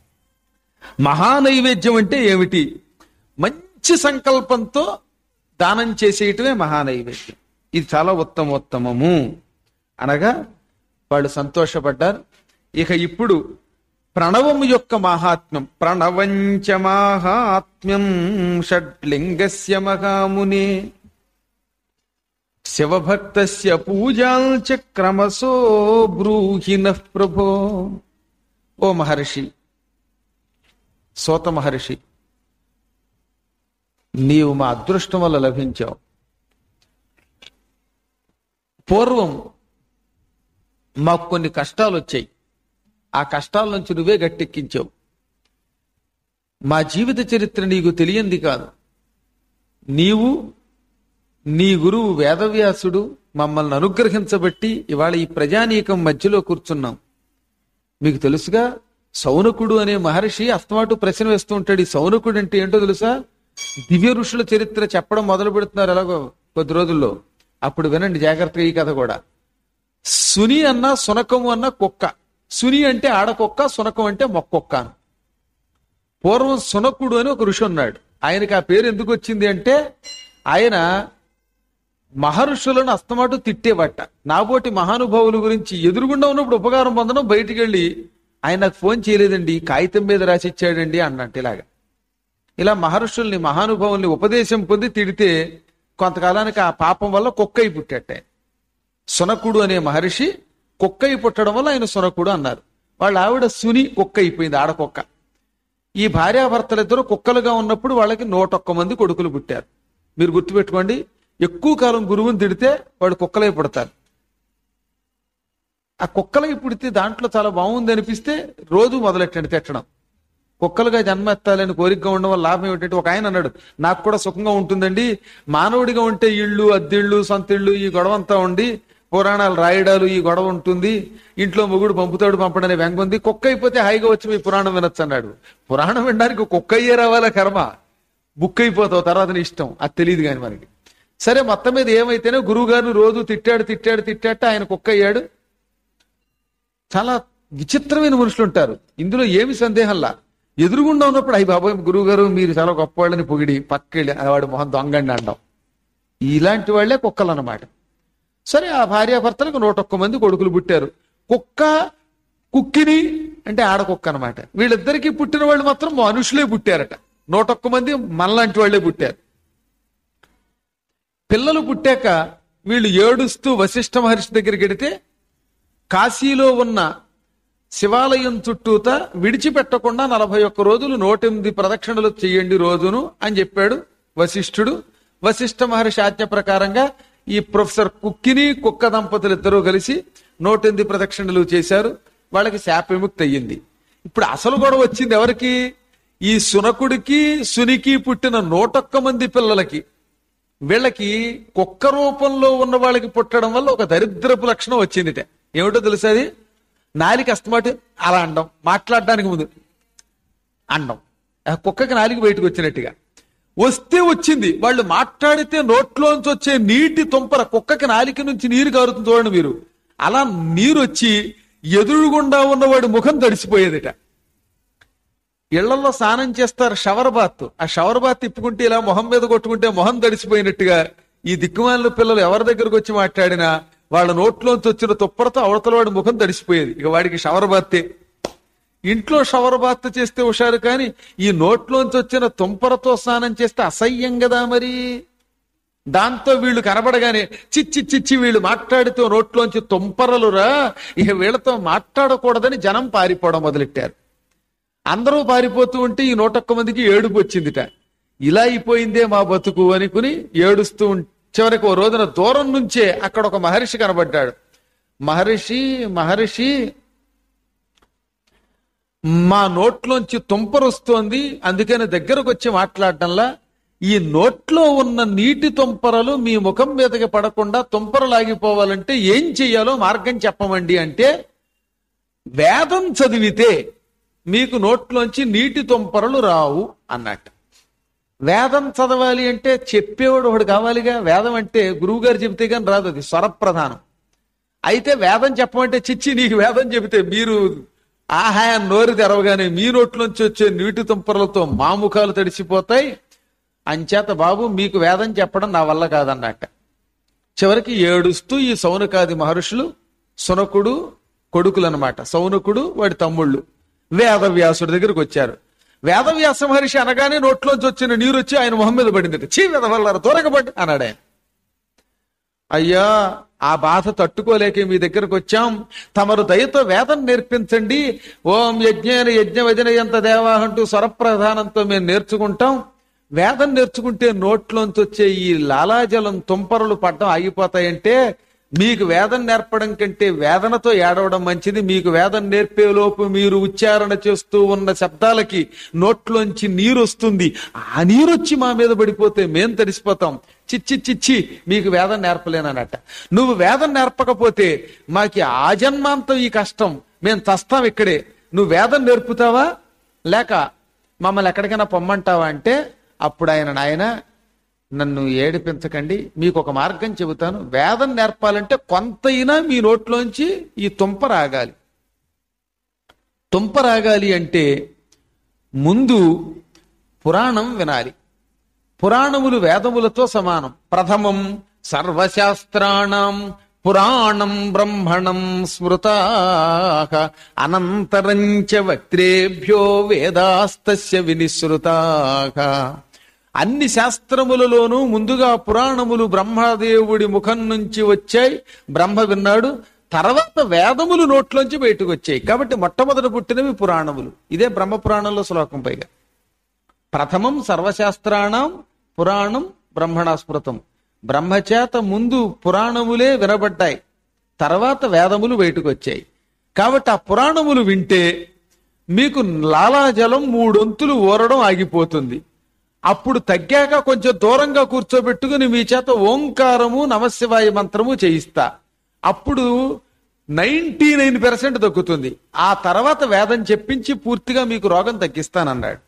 A: మహానైవేద్యం అంటే ఏమిటి మంచి సంకల్పంతో దానం చేసేయటమే మహానైవేద్యం ఇది చాలా ఉత్తమోత్తమము అనగా వాళ్ళు సంతోషపడ్డారు ఇక ఇప్పుడు ప్రణవము యొక్క మహాత్మ్యం ప్రణవంచ మాహాత్మ్యం షడ్లింగస్య మహామునే శివభక్తస్య పూజాంచ క్రమశో బ్రూహిన ప్రభో ఓ మహర్షి సోత మహర్షి నీవు మా అదృష్టం వల్ల లభించావు పూర్వం మాకు కొన్ని కష్టాలు వచ్చాయి ఆ కష్టాల నుంచి నువ్వే గట్టెక్కించావు మా జీవిత చరిత్ర నీకు తెలియంది కాదు నీవు నీ గురువు వేదవ్యాసుడు మమ్మల్ని అనుగ్రహించబట్టి ఇవాళ ఈ ప్రజానీకం మధ్యలో కూర్చున్నాం మీకు తెలుసుగా సౌనకుడు అనే మహర్షి అస్తమాటు ప్రశ్న వేస్తూ ఉంటాడు ఈ సౌనకుడు అంటే ఏంటో తెలుసా దివ్య ఋషుల చరిత్ర చెప్పడం మొదలు పెడుతున్నారు ఎలాగో కొద్ది రోజుల్లో అప్పుడు వినండి జాగ్రత్తగా ఈ కథ కూడా సుని అన్న సునకము అన్న కుక్క సుని అంటే ఆడకుక్క సునకం అంటే మొక్కొక్క అని పూర్వం సునకుడు అని ఒక ఋషి ఉన్నాడు ఆయనకి ఆ పేరు ఎందుకు వచ్చింది అంటే ఆయన మహర్షులను అస్తమాటు తిట్టేవట నాబోటి మహానుభావుల గురించి ఎదురుగుండా ఉన్నప్పుడు ఉపకారం పొందడం బయటికి వెళ్ళి ఆయన నాకు ఫోన్ చేయలేదండి కాగితం మీద రాసిచ్చాడండి అన్నట్టు ఇలాగా ఇలా మహర్షుల్ని మహానుభావుల్ని ఉపదేశం పొంది తిడితే కొంతకాలానికి ఆ పాపం వల్ల కుక్కై పుట్టట సునకుడు అనే మహర్షి కుక్కై పుట్టడం వల్ల ఆయన సునకుడు అన్నారు వాళ్ళ ఆవిడ సుని కుక్క అయిపోయింది ఆడకుక్క ఈ భార్యాభర్తలిద్దరూ కుక్కలుగా ఉన్నప్పుడు వాళ్ళకి నూటొక్క మంది కొడుకులు పుట్టారు మీరు గుర్తుపెట్టుకోండి ఎక్కువ కాలం గురువుని తిడితే వాడు కుక్కలై పుడతారు ఆ కుక్కలై పుడితే దాంట్లో చాలా బాగుంది అనిపిస్తే రోజు మొదలెట్టండి తిట్టడం కుక్కలుగా జన్మ ఎత్తాలని కోరికగా ఉండడం వల్ల లాభం ఏమిటంటే ఒక ఆయన అన్నాడు నాకు కూడా సుఖంగా ఉంటుందండి మానవుడిగా ఉంటే ఇళ్ళు అద్దిళ్ళు సొంత ఇళ్ళు ఈ గొడవ అంతా ఉండి పురాణాలు రాయడాలు ఈ గొడవ ఉంటుంది ఇంట్లో మొగుడు పంపుతాడు పంపడనే వ్యంగ ఉంది కుక్క అయిపోతే హాయిగా వచ్చి మీ పురాణం వినొచ్చు అన్నాడు పురాణం వినడానికి కుక్క అయ్యే రావాలా కర్మ బుక్ అయిపోతావు తర్వాత నీ ఇష్టం అది తెలియదు కానీ మనకి సరే మొత్తం మీద ఏమైతేనే గురువు గారిని రోజు తిట్టాడు తిట్టాడు తిట్టాట ఆయన కుక్క అయ్యాడు చాలా విచిత్రమైన మనుషులు ఉంటారు ఇందులో ఏమి సందేహంలా ఎదురుగుండా ఉన్నప్పుడు అయ్యి బాబాయ్ గురువు గారు మీరు చాలా గొప్పవాళ్ళని పొగిడి పక్కెళ్ళి "ఆ, వాడు మొహం దొంగండి అంటాం ఇలాంటి వాళ్లే కుక్కలు అన్నమాట సరే ఆ భార్యాభర్తలకు నూటొక్క మంది కొడుకులు పుట్టారు కుక్క కుక్కిని అంటే ఆడకుక్క అనమాట వీళ్ళిద్దరికీ పుట్టిన వాళ్ళు మాత్రం మనుషులే పుట్టారట నూటొక్క మంది మనలాంటి వాళ్లే పుట్టారు పిల్లలు పుట్టాక వీళ్ళు ఏడుస్తూ వశిష్ఠ మహర్షి దగ్గరికి వెడితే కాశీలో ఉన్న శివాలయం చుట్టూత విడిచిపెట్టకుండా నలభై ఒక్క రోజులు నూటెనిమిది ప్రదక్షిణలు చెయ్యండి రోజును అని చెప్పాడు వశిష్ఠుడు వశిష్ఠ మహర్షి ఆజ్ఞ ప్రకారంగా ఈ ప్రొఫెసర్ కుక్కిని కుక్క దంపతులు ఇద్దరూ కలిసి నూటెనిమిది ప్రదక్షిణలు చేశారు వాళ్ళకి శాప విముక్తి అయ్యింది ఇప్పుడు అసలు గొడవ వచ్చింది ఎవరికి ఈ సునకుడికి సునికి పుట్టిన నూటొక్క మంది పిల్లలకి వీళ్ళకి కుక్క రూపంలో ఉన్న వాళ్ళకి పుట్టడం వల్ల ఒక దరిద్రపు లక్షణం వచ్చిందిట ఏమిటో తెలుసా అది నాలిక అస్తమాటు అలా అండం మాట్లాడడానికి ముందు అండం ఆ కుక్కకి నాలిక బయటకు వచ్చినట్టుగా వస్తే వచ్చింది వాళ్ళు మాట్లాడితే నోట్లోంచి వచ్చే నీటి తుంపర కుక్కకి నాలిక నుంచి నీరు కారుతుంది చూడండి మీరు అలా నీరు వచ్చి ఎదురుగుండా ఉన్నవాడి ముఖం తడిసిపోయేదిట ఇళ్లలో స్నానం చేస్తారు షవర్ బాత్ ఆ షవర్ బాత్ తిప్పుకుంటే ఇలా మొహం మీద కొట్టుకుంటే మొహం తడిసిపోయినట్టుగా ఈ దిక్కుమాలిన పిల్లలు ఎవరి దగ్గరకు వచ్చి మాట్లాడినా వాళ్ళ నోట్లోంచి వచ్చిన తుప్పరతో అవతల వాడి ముఖం తడిసిపోయేది ఇక వాడికి షవర్ బాతే ఇంట్లో షవర్ బాత్ చేస్తే హుషారు కానీ ఈ నోట్లోంచి వచ్చిన తుంపరతో స్నానం చేస్తే అసహ్యం కదా మరి దాంతో వీళ్ళు కనబడగానే చిచ్చి చిచ్చి వీళ్ళు మాట్లాడితే నోట్లోంచి తుంపరలురా ఇక వీళ్ళతో మాట్లాడకూడదని జనం పారిపోవడం మొదలెట్టారు అందరూ పారిపోతూ ఉంటే ఈ నూటొక్క మందికి ఏడుపు వచ్చిందిట ఇలా అయిపోయిందే మా బతుకు అనుకుని ఏడుస్తూ ఉం- చివరికి ఓ రోజున దూరం నుంచే అక్కడ ఒక మహర్షి కనబడ్డాడు మహర్షి మహర్షి మా నోట్లోంచి తుంపరొస్తోంది అందుకని దగ్గరకు వచ్చి మాట్లాడటంలా ఈ నోట్లో ఉన్న నీటి తుంపరలు మీ ముఖం మీదకి పడకుండా తుంపరలాగిపోవాలంటే ఏం చెయ్యాలో మార్గం చెప్పమండి అంటే వేదం చదివితే మీకు నోట్లోంచి నీటి తుంపరలు రావు అన్నట్టు వేదం చదవాలి అంటే చెప్పేవాడు ఒకడు కావాలిగా వేదం అంటే గురువు గారు చెబితే కానీ రాదు అది స్వరప్రధానం అయితే వేదం చెప్పమంటే చిచ్చి నీకు వేదం చెబితే మీరు ఆహా అని నోరు తెరవగానే మీ నోట్లోంచి వచ్చే నీటి తుంపరలతో మా ముఖాలు తడిసిపోతాయి అంచేత బాబు మీకు వేదం చెప్పడం నా వల్ల కాదన్నట్ట చివరికి ఏడుస్తూ ఈ సౌనకాది మహర్షులు సునకుడు కొడుకులు అనమాట సౌనకుడు వాడి తమ్ముళ్ళు వేదవ్యాసుడి దగ్గరికి వచ్చారు వేదవ్యాస మహర్షి అనగానే నోట్లోంచి వచ్చిన నీరు వచ్చి ఆయన మొహం మీద పడింది చీ వెదవల్లారా దూరంగా పడి అన్నాడు ఆయన అయ్యా ఆ బాధ తట్టుకోలేక మీ దగ్గరకు వచ్చాం తమరు దయతో వేదం నేర్పించండి ఓం యజ్ఞేన యజ్ఞ వజనయంత దేవా అంటూ స్వరప్రధానంతో మేము నేర్చుకుంటాం వేదం నేర్చుకుంటే నోట్లోంచి వచ్చే ఈ లాలాజలం తుంపరలు పడ్డం ఆగిపోతాయంటే మీకు వేదం నేర్పడం కంటే వేదనతో ఏడవడం మంచిది మీకు వేదం నేర్పే లోపు మీరు ఉచ్చారణ చేస్తూ ఉన్న శబ్దాలకి నోట్లోంచి నీరు వస్తుంది ఆ నీరు వచ్చి మా మీద పడిపోతే మేం తడిసిపోతాం చిచ్చి చిచ్చి మీకు వేదం నేర్పలేనన్నట్ట నువ్వు వేదం నేర్పకపోతే మాకి ఆజన్మాంతం ఈ కష్టం మేము చస్తాం ఇక్కడే నువ్వు వేదం నేర్పుతావా లేక మమ్మల్ని ఎక్కడికైనా పొమ్మంటావా అంటే అప్పుడు ఆయన నాయన నన్ను ఏడిపించకండి మీకు ఒక మార్గం చెబుతాను వేదం నేర్పాలంటే కొంతైనా మీ నోట్లోంచి ఈ తుంప రాగాలి తుంప రాగాలి అంటే ముందు పురాణం వినాలి పురాణములు వేదములతో సమానం ప్రథమం సర్వశాస్త్రాణం పురాణం బ్రహ్మణం స్మృతా అనంతరంచ వక్త్రేభ్యో వేదాస్తస్య వినిశ్రుతా అన్ని శాస్త్రములలోనూ ముందుగా పురాణములు బ్రహ్మదేవుడి ముఖం నుంచి వచ్చాయి బ్రహ్మ విన్నాడు తర్వాత వేదములు నోట్లోంచి బయటకు వచ్చాయి కాబట్టి మొట్టమొదట పుట్టినవి పురాణములు ఇదే బ్రహ్మ పురాణంలో శ్లోకం పైగా ప్రథమం సర్వశాస్త్రాణం పురాణం బ్రహ్మణ స్మృతం బ్రహ్మచేత ముందు పురాణములే వినబడ్డాయి తర్వాత వేదములు బయటకు వచ్చాయి కాబట్టి ఆ పురాణములు వింటే మీకు లాలాజలం మూడొంతులు ఊరడం ఆగిపోతుంది అప్పుడు తగ్గాక కొంచెం దూరంగా కూర్చోబెట్టుకుని మీ చేత ఓంకారము నమశివాయ మంత్రము చేయిస్తా అప్పుడు నైన్టీ నైన్ పర్సెంట్ తగ్గుతుంది ఆ తర్వాత వేదం చెప్పించి పూర్తిగా మీకు రోగం తగ్గిస్తానన్నాడు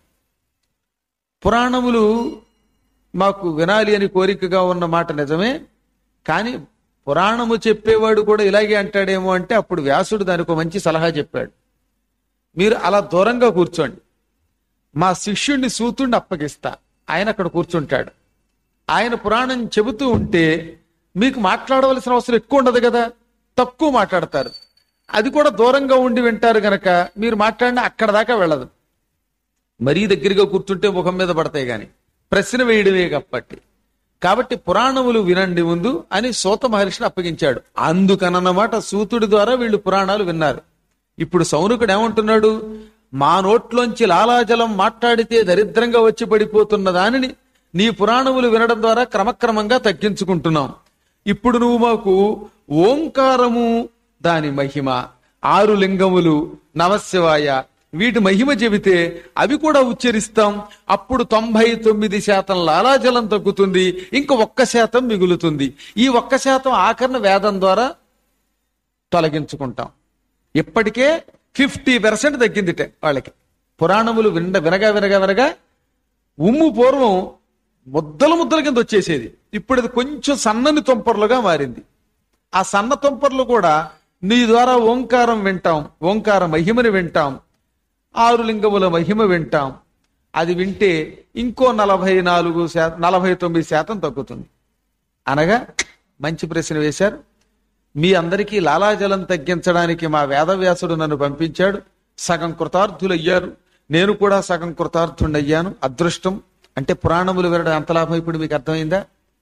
A: పురాణములు మాకు వినాలి అని కోరికగా ఉన్న మాట నిజమే కానీ పురాణము చెప్పేవాడు కూడా ఇలాగే అంటాడేమో అంటే అప్పుడు వ్యాసుడు దానికి ఒక మంచి సలహా చెప్పాడు మీరు అలా దూరంగా కూర్చోండి మా శిష్యుణ్ణి సూతుడిని అప్పగిస్తా ఆయన అక్కడ కూర్చుంటాడు ఆయన పురాణం చెబుతూ ఉంటే మీకు మాట్లాడవలసిన అవసరం ఎక్కువ ఉండదు కదా తక్కువ మాట్లాడతారు అది కూడా దూరంగా ఉండి వింటారు గనక మీరు మాట్లాడిన అక్కడ దాకా వెళ్ళదు మరీ దగ్గరగా కూర్చుంటే ముఖం మీద పడతాయి గాని ప్రశ్న వేయడమే కాబట్టి కాబట్టి పురాణములు వినండి ముందు అని సూత మహర్షిని అప్పగించాడు అందుకనన్నమాట సూతుడి ద్వారా వీళ్ళు పురాణాలు విన్నారు ఇప్పుడు సౌనుకుడు ఏమంటున్నాడు మా నోట్లోంచి లాలాజలం మాట్లాడితే దరిద్రంగా వచ్చి పడిపోతున్న దానిని నీ పురాణములు వినడం ద్వారా క్రమక్రమంగా తగ్గించుకుంటున్నాం ఇప్పుడు నువ్వు మాకు ఓంకారము దాని మహిమ ఆరు లింగములు నమశివాయ వీటి మహిమ చెబితే అవి కూడా ఉచ్చరిస్తాం అప్పుడు తొంభై తొమ్మిది శాతం లాలాజలం తగ్గుతుంది ఇంక ఒక్క శాతం మిగులుతుంది ఈ ఒక్క శాతం ఆఖరణ వేదం ద్వారా తొలగించుకుంటాం ఇప్పటికే ఫిఫ్టీ పర్సెంట్ తగ్గిందిట వాళ్ళకి పురాణములు విన వినగా వినగా వినగా ఉమ్ము పూర్వం ముద్దల ముద్దల కింద వచ్చేసేది ఇప్పుడు అది కొంచెం సన్నని తుంపర్లుగా మారింది ఆ సన్న తుంపర్లు కూడా నీ ద్వారా ఓంకారం వింటాం ఓంకార మహిమని వింటాం ఆరు లింగముల మహిమ వింటాం అది వింటే ఇంకో నలభై నాలుగు శాతం నలభై తొమ్మిది శాతం తగ్గుతుంది అనగా మంచి ప్రశ్న వేశారు మీ అందరికీ లాలాజలం తగ్గించడానికి మా వేదవ్యాసుడు నన్ను పంపించాడు సగం కృతార్థులయ్యారు నేను కూడా సగం కృతార్థుండయ్యాను అదృష్టం అంటే పురాణములు వినడం ఎంత లాభం ఇప్పుడు మీకు అర్థమైందా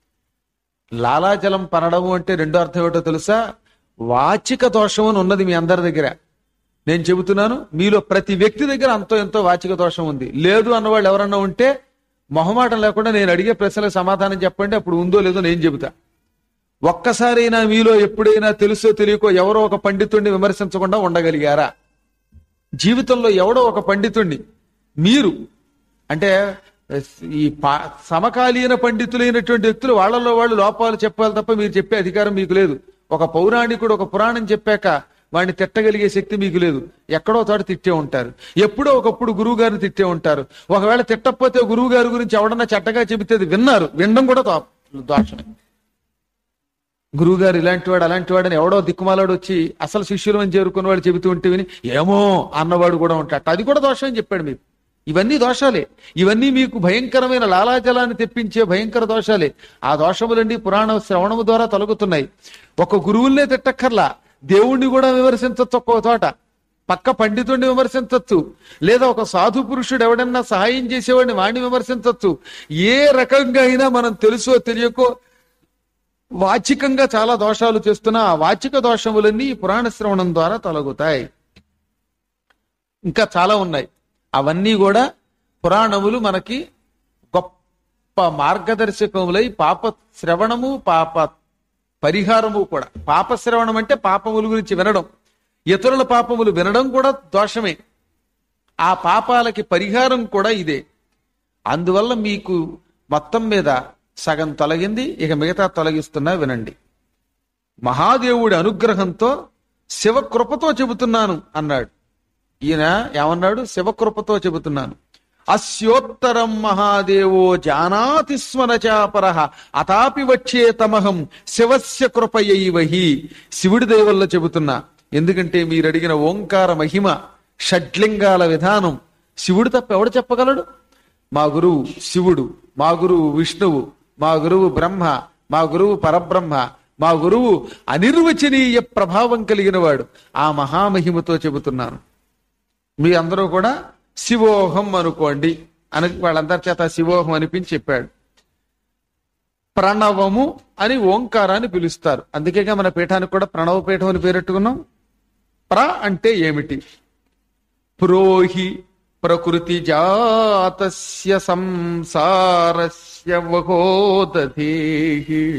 A: లాలాజలం పనడము అంటే రెండో అర్థం ఏమిటో తెలుసా వాచిక దోషం అని ఉన్నది మీ అందరి దగ్గర నేను చెబుతున్నాను మీలో ప్రతి వ్యక్తి దగ్గర అంతో ఎంతో వాచిక దోషం ఉంది లేదు అన్నవాళ్ళు ఎవరన్నా ఉంటే మొహమాటం లేకుండా నేను అడిగే ప్రశ్నలకు సమాధానం చెప్పండి అప్పుడు ఉందో లేదో నేను చెబుతా ఒక్కసారైనా మీలో ఎప్పుడైనా తెలుసో తెలియకో ఎవరో ఒక పండితుడిని విమర్శించకుండా ఉండగలిగారా జీవితంలో ఎవడో ఒక పండితుణ్ణి మీరు అంటే ఈ పా- సమకాలీన పండితులైనటువంటి వ్యక్తులు వాళ్ళలో వాళ్ళు లోపాలు చెప్పాలి తప్ప మీరు చెప్పే అధికారం మీకు లేదు ఒక పౌరాణికుడు ఒక పురాణం చెప్పాక వాడిని తిట్టగలిగే శక్తి మీకు లేదు ఎక్కడో చోట తిట్టే ఉంటారు ఎప్పుడో ఒకప్పుడు గురువు గారిని తిట్టే ఉంటారు ఒకవేళ తిట్టకపోతే గురువు గారి గురించి ఎవడన్నా చెట్టగా చెబితే అది విన్నారు వినడం కూడా దో- దోషమే గురువుగారు ఇలాంటి వాడు అలాంటి వాడు అని ఎవడో దిక్కుమాలాడు వచ్చి అసలు శిష్యులు అని చేరుకున్న వాడు చెబుతూ ఉంటే విని ఏమో అన్నవాడు కూడా ఉంటాడు అది కూడా దోషం అని చెప్పాడు మీకు ఇవన్నీ దోషాలే ఇవన్నీ మీకు భయంకరమైన లాలాజలాన్ని తెప్పించే భయంకర దోషాలే ఆ దోషములన్నీ పురాణ శ్రవణము ద్వారా తొలగుతున్నాయి ఒక గురువుల్నే తిట్టక్కర్లా దేవుణ్ణి కూడా విమర్శించచ్చు ఒక్కో చోట పక్క పండితుడిని విమర్శించవచ్చు లేదా ఒక సాధు పురుషుడు ఎవడన్నా సహాయం చేసేవాడిని వాడిని విమర్శించవచ్చు ఏ రకంగా అయినా మనం తెలుసో తెలియకో వాచికంగా చాలా దోషాలు చేస్తున్నా ఆ వాచిక దోషములన్నీ ఈ పురాణ శ్రవణం ద్వారా తొలగుతాయి ఇంకా చాలా ఉన్నాయి అవన్నీ కూడా పురాణములు మనకి గొప్ప మార్గదర్శకములై పాప శ్రవణము పాప పరిహారము కూడా పాప శ్రవణం అంటే పాపముల గురించి వినడం ఇతరుల పాపములు వినడం కూడా దోషమే ఆ పాపాలకి పరిహారం కూడా ఇదే అందువల్ల మీకు మొత్తం మీద సగం తొలగింది ఇక మిగతా తొలగిస్తున్నా వినండి మహాదేవుడి అనుగ్రహంతో శివకృపతో చెబుతున్నాను అన్నాడు ఈయన ఏమన్నాడు శివకృపతో చెబుతున్నాను అస్యోత్తరం మహాదేవో జానాతి స్వనచాపర అతాపి వచ్చే తమహం శివస్య కృపయైవహి శివుడి దయవల్ల చెబుతున్నా ఎందుకంటే మీరు అడిగిన ఓంకార మహిమ షడ్లింగాల విధానం శివుడు తప్ప ఎవడు చెప్పగలడు మా గురువు శివుడు మా గురువు విష్ణువు మా గురువు బ్రహ్మ మా గురువు పరబ్రహ్మ మా గురువు అనిర్వచనీయ ప్రభావం కలిగిన వాడు ఆ మహామహిమతో చెబుతున్నాను మీ అందరూ కూడా శివోహం అనుకోండి అని వాళ్ళందరి చేత శివోహం అనిపించి చెప్పాడు ప్రణవము అని ఓంకారాన్ని పిలుస్తారు అందుకేగా మన పీఠానికి కూడా ప్రణవ పీఠం అని పేరెట్టుకున్నాం ప్ర అంటే ఏమిటి ప్రోహి ప్రకృతి జాతస్య సంసారస్య వహోదధేహి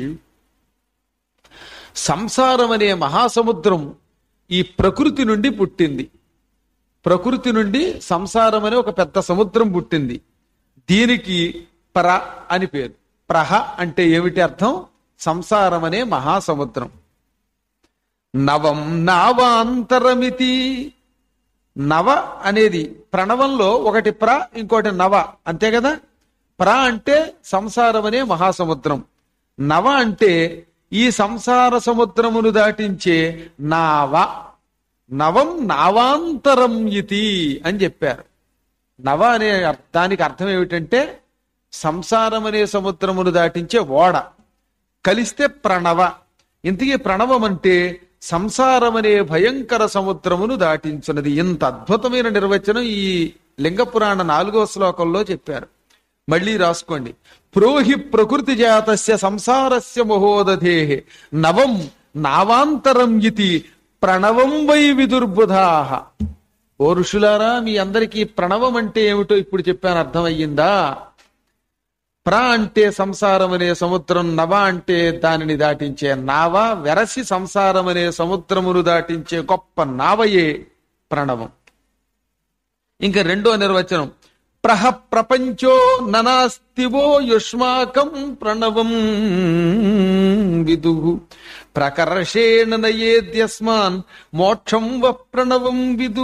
A: సంసారం అనే మహాసముద్రం ఈ ప్రకృతి నుండి పుట్టింది ప్రకృతి నుండి సంసారం అనే ఒక పెద్ద సముద్రం పుట్టింది దీనికి ప్ర అని పేరు ప్రహ అంటే ఏమిటి అర్థం సంసారం అనే మహాసముద్రం నవం నావాంతరమితి నవ అనేది ప్రణవంలో ఒకటి ప్ర ఇంకోటి నవ అంతే కదా ప్ర అంటే సంసారం అనే మహాసముద్రం నవ అంటే ఈ సంసార సముద్రమును దాటించే నావ నవం నావాంతరం ఇతి అని చెప్పారు నవ అనే అర్- దానికి అర్థం ఏమిటంటే సంసారం అనే సముద్రమును దాటించే ఓడ కలిస్తే ప్రణవ ఇంతకీ ప్రణవం అంటే సంసారం అనే భయంకర సముద్రమును దాటించున్నది ఇంత అద్భుతమైన నిర్వచనం ఈ లింగ పురాణ నాలుగో శ్లోకంలో చెప్పారు మళ్ళీ రాసుకోండి ప్రోహి ప్రకృతి జాతస్య సంసారస్య మహోదధే నవం నావాంతరం ఇతి ప్రణవం వై విదుర్బుధాహ ఓ ఋషులారా మీ అందరికీ ప్రణవం అంటే ఏమిటో ఇప్పుడు చెప్పాను అర్థమయ్యిందా ప్ర అంటే సంసారం అనే సముద్రం నవ అంటే దానిని దాటించే నావ వెరసి సంసారం అనే సముద్రమును దాటించే గొప్ప నావయే ప్రణవం ఇంకా రెండో నిర్వచనం ప్రహ ప్రపంచో ననాస్తివో యుష్మాకం ప్రణవం విదు ప్రకర్షేణ నయేద్యస్మాన్ మోక్షం వ ప్రణవం విదు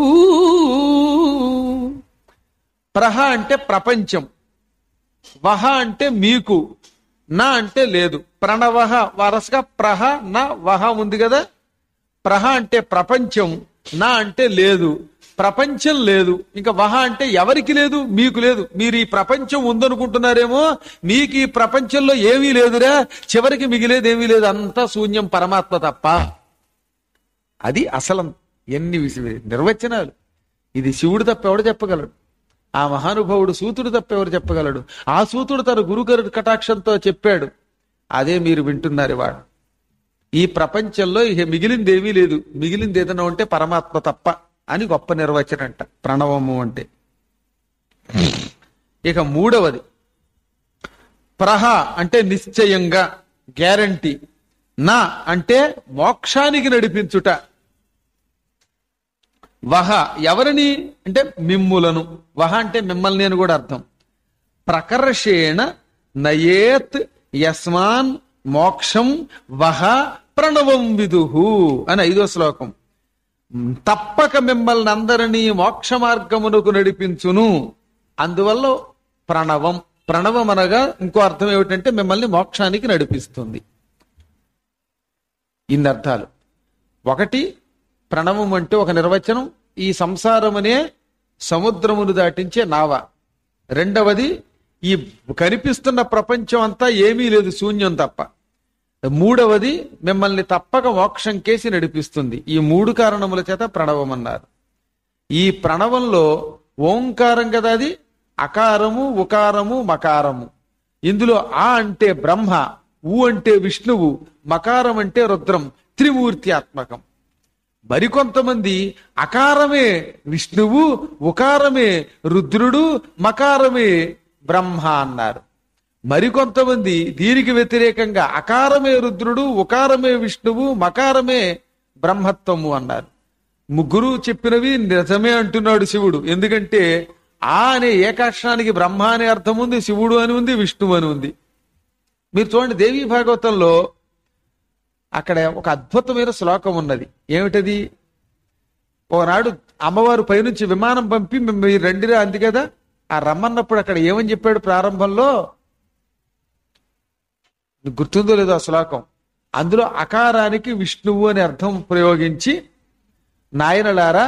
A: ప్రహ అంటే ప్రపంచం వహ అంటే మీకు నా అంటే లేదు ప్రణవహ వరసగా ప్రహ నా వహ ఉంది కదా ప్రహ అంటే ప్రపంచం నా అంటే లేదు ప్రపంచం లేదు ఇంకా వహ అంటే ఎవరికి లేదు మీకు లేదు మీరు ఈ ప్రపంచం ఉందనుకుంటున్నారేమో మీకు ఈ ప్రపంచంలో ఏమీ లేదురా చివరికి మిగిలేదు ఏమీ లేదు అంతా శూన్యం పరమాత్మ తప్ప అది అసలు ఎన్ని విసి- నిర్వచనాలు ఇది శివుడు తప్ప ఎవడు చెప్పగలడు ఆ మహానుభావుడు సూతుడు తప్ప ఎవరు చెప్పగలడు ఆ సూతుడు తన గురుగరు కటాక్షంతో చెప్పాడు అదే మీరు వింటున్నారు వాడు ఈ ప్రపంచంలో ఇక మిగిలింది ఏమీ లేదు మిగిలింది ఏదైనా ఉంటే పరమాత్మ తప్ప అని గొప్ప నిర్వచనం అంట ప్రణవము అంటే ఇక మూడవది ప్రహ అంటే నిశ్చయంగా గ్యారంటీ నా అంటే మోక్షానికి నడిపించుట వహ ఎవరిని అంటే మిమ్ములను వహ అంటే మిమ్మల్ని అని కూడా అర్థం ప్రకర్షేణ నయేత్ యస్మాన్ మోక్షం వహ ప్రణవం విదుహు అని ఐదో శ్లోకం తప్పక మిమ్మల్ని అందరినీ మోక్ష మార్గమునకు నడిపించును అందువల్ల ప్రణవం ప్రణవం అనగా ఇంకో అర్థం ఏమిటంటే మిమ్మల్ని మోక్షానికి నడిపిస్తుంది ఇన్ని అర్థాలు ఒకటి ప్రణవం అంటే ఒక నిర్వచనం ఈ సంసారం అనే సముద్రమును దాటించే నావ రెండవది ఈ కనిపిస్తున్న ప్రపంచం అంతా ఏమీ లేదు శూన్యం తప్ప మూడవది మిమ్మల్ని తప్పక మోక్షం కేసి నడిపిస్తుంది ఈ మూడు కారణముల చేత ప్రణవం అన్నారు ఈ ప్రణవంలో ఓంకారం కదా అది అకారము ఉకారము మకారము ఇందులో ఆ అంటే బ్రహ్మ ఊ అంటే విష్ణువు మకారం అంటే రుద్రం త్రిమూర్త్యాత్మకం మరికొంతమంది అకారమే విష్ణువు ఉకారమే రుద్రుడు మకారమే బ్రహ్మ అన్నారు మరికొంతమంది దీనికి వ్యతిరేకంగా అకారమే రుద్రుడు ఉకారమే విష్ణువు మకారమే బ్రహ్మత్వము అన్నారు ముగ్గురు చెప్పినవి నిజమే అంటున్నాడు శివుడు ఎందుకంటే ఆ అనే ఏకాక్షరానికి బ్రహ్మ అనే అర్థం ఉంది శివుడు అని ఉంది విష్ణువు అని ఉంది మీరు చూడండి దేవీ భాగవతంలో అక్కడ ఒక అద్భుతమైన శ్లోకం ఉన్నది ఏమిటది ఒకనాడు అమ్మవారు పైనుంచి విమానం పంపి మీరు రండిరా అంది కదా ఆ రమ్మన్నప్పుడు అక్కడ ఏమని చెప్పాడు ప్రారంభంలో నీకు గుర్తుందో లేదో ఆ శ్లోకం అందులో అకారానికి విష్ణువు అనే అర్థం ప్రయోగించి నాయనలారా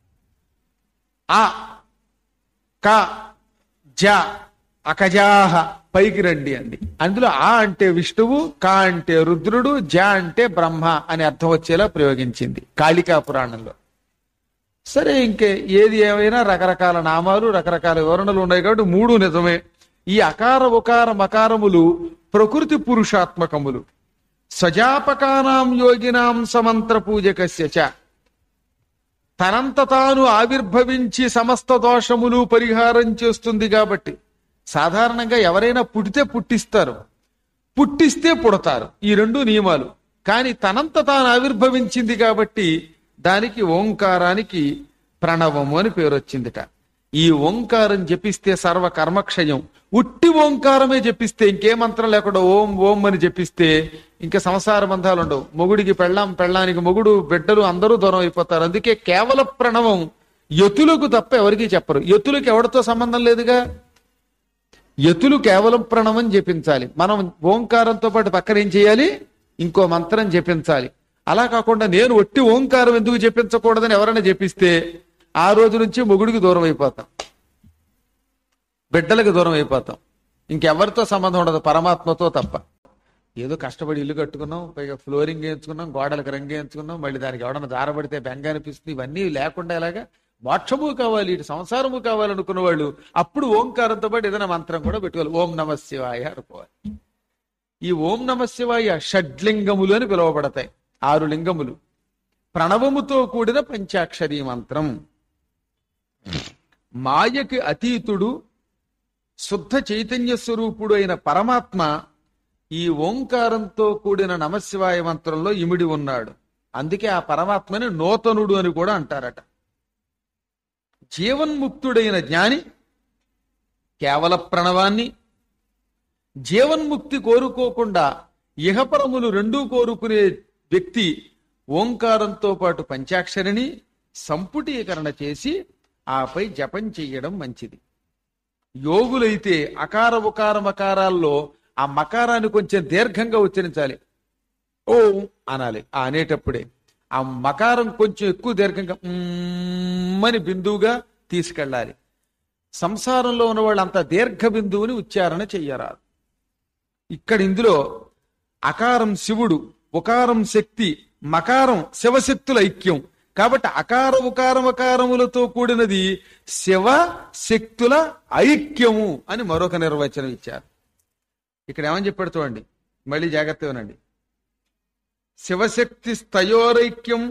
A: ఆ క జ అకజాహ పైకి రండి అంది అందులో ఆ అంటే విష్ణువు క అంటే రుద్రుడు జ అంటే బ్రహ్మ అనే అర్థం వచ్చేలా ప్రయోగించింది కాళికా పురాణంలో సరే ఇంకే ఏది ఏమైనా రకరకాల నామాలు రకరకాల వివరణలు ఉన్నాయి కాబట్టి మూడు నిజమే ఈ అకార ఉకార మకారములు ప్రకృతి పురుషాత్మకములు సజాపకానాం యోగినాం సమంత్ర పూజకస్య చ తనంత తాను ఆవిర్భవించి సమస్త దోషములు పరిహారం చేస్తుంది కాబట్టి సాధారణంగా ఎవరైనా పుట్టితే పుట్టిస్తారు పుట్టిస్తే పుడతారు ఈ రెండు నియమాలు కానీ తనంత తాను ఆవిర్భవించింది కాబట్టి దానికి ఓంకారానికి ప్రణవము అని పేరు వచ్చిందిట ఈ ఓంకారం జపిస్తే సర్వ కర్మక్షయం ఉట్టి ఓంకారమే జపిస్తే ఇంకే మంత్రం లేకుండా ఓం ఓం అని జపిస్తే ఇంకా సంసార బంధాలు ఉండవు మొగుడికి పెళ్ళాం పెళ్ళానికి మొగుడు బిడ్డలు అందరూ దూరం అయిపోతారు అందుకే కేవల ప్రణవం యతులకు తప్ప ఎవరికీ చెప్పరు యతులకు ఎవరితో సంబంధం లేదుగా యతులు కేవలం ప్రణవం జపించాలి మనం ఓంకారంతో పాటు పక్కన ఏం చేయాలి ఇంకో మంత్రం జపించాలి అలా కాకుండా నేను ఒట్టి ఓంకారం ఎందుకు జపించకూడదని ఎవరైనా జపిస్తే ఆ రోజు నుంచి మొగుడికి దూరం అయిపోతాం బిడ్డలకు దూరం అయిపోతాం ఇంకెవరితో సంబంధం ఉండదు పరమాత్మతో తప్ప ఏదో కష్టపడి ఇల్లు కట్టుకున్నాం పైగా ఫ్లోరింగ్ వేయించుకున్నాం గోడలకు రంగు వేయించుకున్నాం మళ్ళీ దానికి ఎవడన్నా దారబడితే బెంగ అనిపిస్తుంది ఇవన్నీ లేకుండా ఎలాగా మోక్షము కావాలి ఇటు సంసారము కావాలనుకున్న వాళ్ళు అప్పుడు ఓంకారంతో పాటు ఏదైనా మంత్రం కూడా పెట్టుకోవాలి ఓం నమ శివాయ అనుకోవాలి ఈ ఓం నమ శివాయ షడ్లింగములు అని పిలువబడతాయి ఆరు లింగములు ప్రణవముతో కూడిన పంచాక్షరీ మంత్రం మాయకి అతీతుడు శుద్ధ చైతన్య స్వరూపుడు అయిన పరమాత్మ ఈ ఓంకారంతో కూడిన నమశివాయ మంత్రంలో ఇమిడి ఉన్నాడు అందుకే ఆ పరమాత్మని నూతనుడు అని కూడా అంటారట జీవన్ముక్తుడైన జ్ఞాని కేవల ప్రణవాన్ని జీవన్ముక్తి కోరుకోకుండా ఇహపరములు రెండూ కోరుకునే వ్యక్తి ఓంకారంతో పాటు పంచాక్షరిని సంపుటీకరణ చేసి ఆపై జపం చెయ్యడం మంచిది యోగులైతే అకార ఉకార మకారాల్లో ఆ మకారాన్ని కొంచెం దీర్ఘంగా ఉచ్చరించాలి ఓ అనాలి ఆ అనేటప్పుడే ఆ మకారం కొంచెం ఎక్కువ దీర్ఘంగా మ్మ్ అని బిందువుగా తీసుకెళ్ళాలి సంసారంలో ఉన్న వాళ్ళు అంత దీర్ఘ బిందువుని ఉచ్చారణ చెయ్యరాదు ఇక్కడ ఇందులో అకారం శివుడు ఉకారం శక్తి మకారం శివశక్తుల ఐక్యం కాబట్టి అకార ఉకార మకారములతో కూడినది శివ శక్తుల ఐక్యము అని మరొక నిర్వచనం ఇచ్చారు ఇక్కడ ఏమని చెప్పాడు చూడండి మళ్ళీ జాగ్రత్తగా వినండి శివశక్తి స్థయోరైక్యం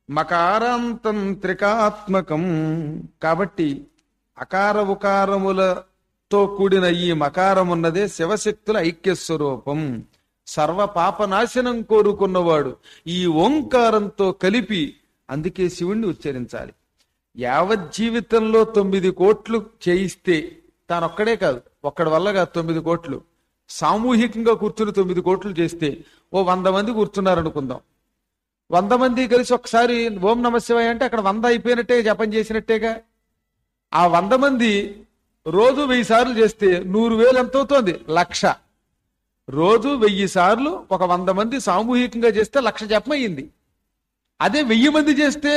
A: మకారాంతంత్రికాత్మకం కాబట్టి అకార ఉకారములతో కూడిన ఈ మకారం ఉన్నదే శివశక్తుల ఐక్య స్వరూపం సర్వ పాపనాశనం కోరుకున్నవాడు ఈ ఓంకారంతో కలిపి అందుకే శివుణ్ణి ఉచ్చరించాలి యావత్ జీవితంలో తొమ్మిది కోట్లు చేయిస్తే తానొక్కడే కాదు ఒక్కడి వల్ల కాదు తొమ్మిది కోట్లు సామూహికంగా కూర్చుని తొమ్మిది కోట్లు చేస్తే ఓ వంద మంది కూర్చున్నారు అనుకుందాం వంద మంది కలిసి ఒకసారి ఓం నమ శివాయ అంటే అక్కడ వంద అయిపోయినట్టే జపం చేసినట్టేగా ఆ వంద మంది రోజు వెయ్యి సార్లు చేస్తే నూరు వేలు ఎంత అవుతోంది లక్ష రోజు వెయ్యి సార్లు ఒక వంద మంది సామూహికంగా చేస్తే లక్ష జపం అయ్యింది అదే వెయ్యి మంది చేస్తే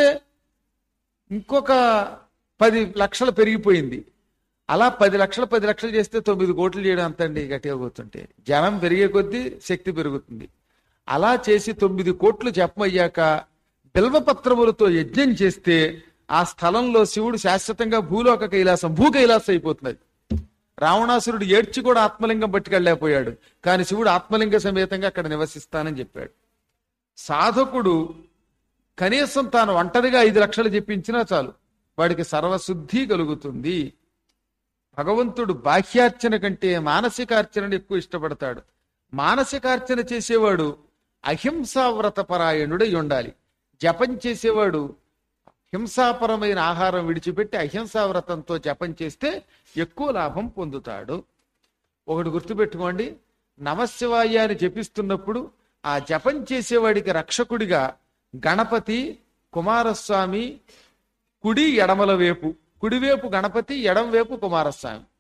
A: ఇంకొక పది లక్షలు పెరిగిపోయింది అలా పది లక్షలు పది లక్షలు చేస్తే తొమ్మిది కోట్లు చేయడం అంతండి గట్టిగా కూర్చుంటే జనం పెరిగే కొద్దీ శక్తి పెరుగుతుంది అలా చేసి తొమ్మిది కోట్లు జపమయ్యాక బిల్వపత్రములతో యజ్ఞం చేస్తే ఆ స్థలంలో శివుడు శాశ్వతంగా భూలోక కైలాసం భూ కైలాసం అయిపోతున్నది రావణాసురుడు ఏడ్చి కూడా ఆత్మలింగం పట్టుకెళ్ళలేకపోయాడు కానీ శివుడు ఆత్మలింగ సమేతంగా అక్కడ నివసిస్తానని చెప్పాడు సాధకుడు కనీసం తాను ఒంటరిగా ఐదు లక్షలు చెప్పించినా చాలు వాడికి సర్వశుద్ధి కలుగుతుంది భగవంతుడు బాహ్యార్చన కంటే మానసికార్చనను ఎక్కువ ఇష్టపడతాడు మానసికార్చన చేసేవాడు అహింసావ్రత పరాయణుడై ఉండాలి జపం చేసేవాడు హింసాపరమైన ఆహారం విడిచిపెట్టి అహింసావ్రతంతో జపం చేస్తే ఎక్కువ లాభం పొందుతాడు ఒకటి గుర్తుపెట్టుకోండి నమశివాయ అని జపిస్తున్నప్పుడు ఆ జపం చేసేవాడికి రక్షకుడిగా గణపతి కుమారస్వామి కుడి ఎడమల వేపు కుడివేపు గణపతి ఎడం వైపు కుమారస్వామి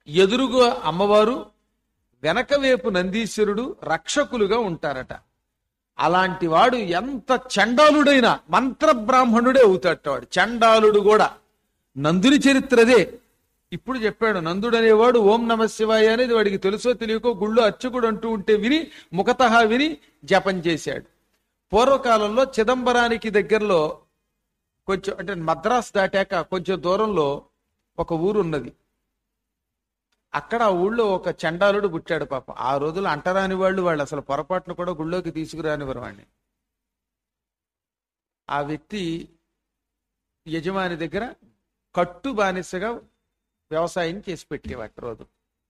A: ఎదురుగా అమ్మవారు వెనక వైపు నందీశ్వరుడు రక్షకులుగా ఉంటారట అలాంటి వాడు ఎంత చండాలుడైనా మంత్ర బ్రాహ్మణుడే అవుతాట వాడు చండాలుడు కూడా నందుని చరిత్రదే ఇప్పుడు చెప్పాడు నందుడు అనేవాడు ఓం నమ శివాయ అనేది వాడికి తెలుసో తెలియకో గుళ్ళో అర్చకుడు అంటూ ఉంటే విని ముఖతహా విని జపం చేశాడు పూర్వకాలంలో చిదంబరానికి దగ్గరలో కొంచెం అంటే మద్రాస్ దాటాక కొంచెం దూరంలో ఒక ఊరు ఉన్నది అక్కడ ఆ ఊళ్ళో ఒక చండాలుడు పుట్టాడు పాపం ఆ రోజులు అంటరాని వాళ్ళు వాళ్ళు అసలు పొరపాటును కూడా గుళ్ళోకి తీసుకురానివ్వరు వాడిని ఆ వ్యక్తి యజమాని దగ్గర కట్టు బానిసగా వ్యవసాయం చేసి పెట్టేవాటి రోజు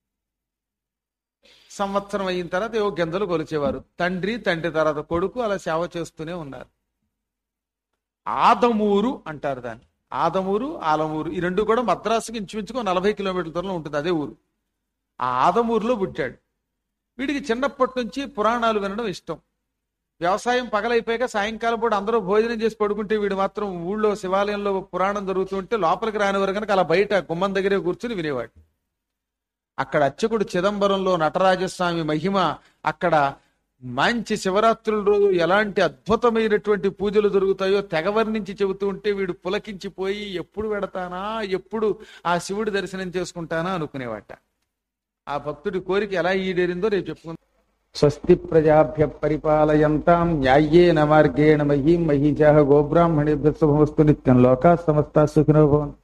A: సంవత్సరం అయిన తర్వాత ఏవో గింజలు కొలిచేవారు తండ్రి తండ్రి తర్వాత కొడుకు అలా సేవ చేస్తూనే ఉన్నారు ఆదమూరు అంటారు దాన్ని ఆదమూరు ఆలమూరు ఈ రెండు కూడా మద్రాసుకి ఇంచుమించుకో నలభై కిలోమీటర్ల దూరంలో ఉంటుంది అదే ఊరు ఆ ఆదమూరులో పుట్టాడు వీడికి చిన్నప్పటి నుంచి పురాణాలు వినడం ఇష్టం వ్యవసాయం పగలైపోయాక సాయంకాలం పూట అందరూ భోజనం చేసి పడుకుంటే వీడు మాత్రం ఊళ్ళో శివాలయంలో పురాణం జరుగుతుంటే లోపలికి రానివారు కనుక అలా బయట గుమ్మం దగ్గరే కూర్చుని వినేవాడు అక్కడ అర్చకుడు చిదంబరంలో నటరాజస్వామి మహిమ అక్కడ మంచి శివరాత్రుల రోజు ఎలాంటి అద్భుతమైనటువంటి పూజలు జరుగుతాయో తెగవర్ణించి చెబుతూ ఉంటే వీడు పులకించిపోయి ఎప్పుడు పెడతానా ఎప్పుడు ఆ శివుడి దర్శనం చేసుకుంటానా అనుకునేవాట ఆ భక్తుడి కోరిక ఎలా ఈడేరిందో రేపు చెప్పుకుందాం స్వస్తి ప్రజాభ్య పరిపాలయంతాం న్యాయేన మార్గేణ మహీం మహీజాహ గోబ్రాహ్మణేభ్య శుభమస్తు నిత్యం లోకా సమస్త సుఖినో భవంతు